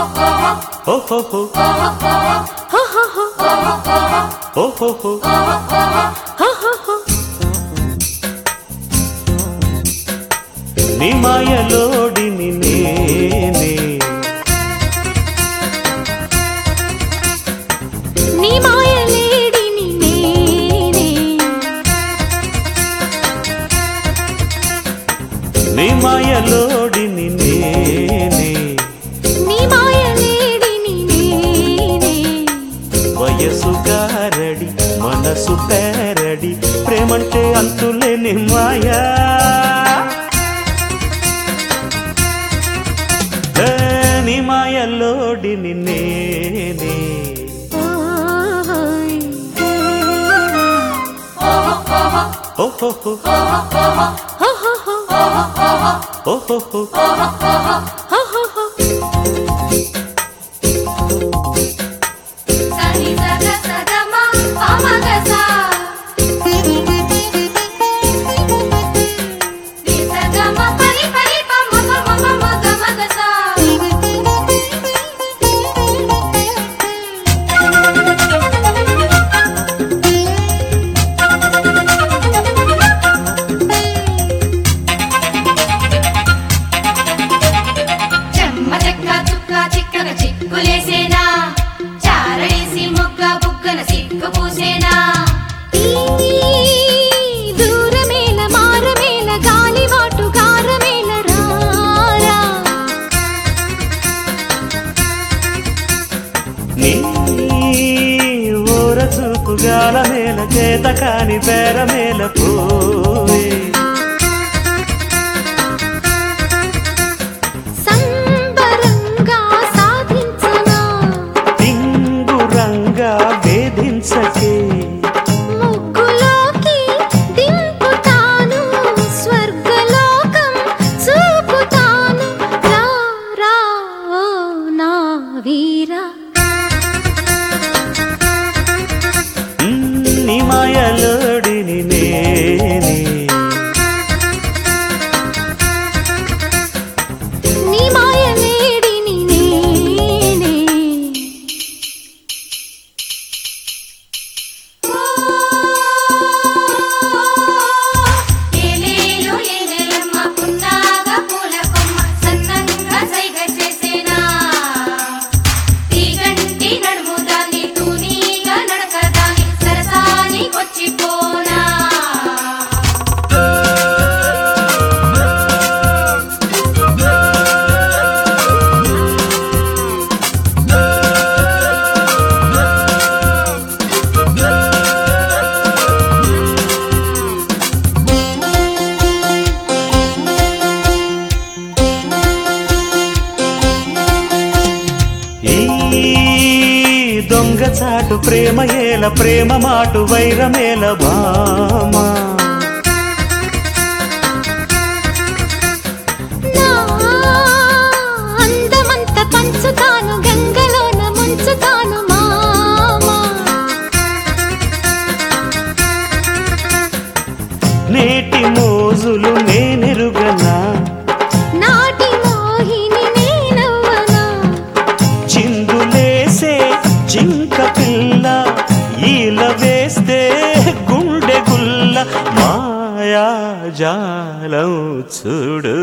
ఓహోహో ఓహోహో నీ మాయలోడిని నేనే నీ మాయలేడిని నేనే నీ మాయలోడిని నేనే నీ మాయలేడిని నేనే వయసు గారడి మనసు పేరడి ప్రేమంటే అంతులేని మాయా ఏ, నీ మాయలోడిని నేనే ఓయ్ ఓహోహో ఓహోహో సని సగ సగమ పమగస ని సగమ పరి పరి పమ పమ పమ గమగస చెమ్మ చెక్క చుక్క చిక్కన చిక్కులేసేనా చారడేసి మొగ్గ బుగ్గన సిగ్గు పూసేనా దూరమేల మారమేల గాలివాటు గారమేల రారా నీ ఊర చూపు గాల మేల చేత కాని పేర మేల పోవే సంబరంగా సాధించనా టింగురంగా వేధించకే ముగ్గులోకి దింపుతాను స్వర్గలోకం చూపుతాను రా రా ఓ నా వీరా మ్, నీ మాయలోడిని నేనే నీ మాయలేడిని నేనే ఏలేలు ఏలేలమ్మ పున్నాగ పూల కొమ్మ సన్నంగా సైగ చేసేనా తీగంటి నడుము దాన్ని తూనీగా నడక దాని సరసానికొచ్చిపోనా ఈ దొంగ చాటు ప్రేమ ఏల ప్రేమ మాటు వైరమేల బామా నా అందమంత పంచుతాను గంగలోన ముంచుతాను మామా నేటి మోజులు నేనెరుగనా నాటి మోహిని నేనవ్వనా చిందులేసే జింక పిల్ల ఈల వేస్తే గుండె గుల్ల మాయా జాలం చూడు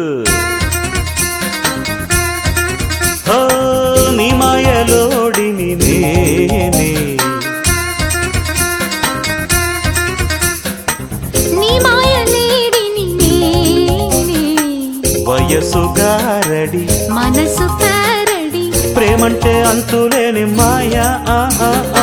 ఓ నీ మాయలోడిని నేనే నీ మాయలేడిని నేనే వయసు గారడి మనసు పారడి ప్రేమంటే అంతులేని మాయా ఆ, ఆ, ఆ.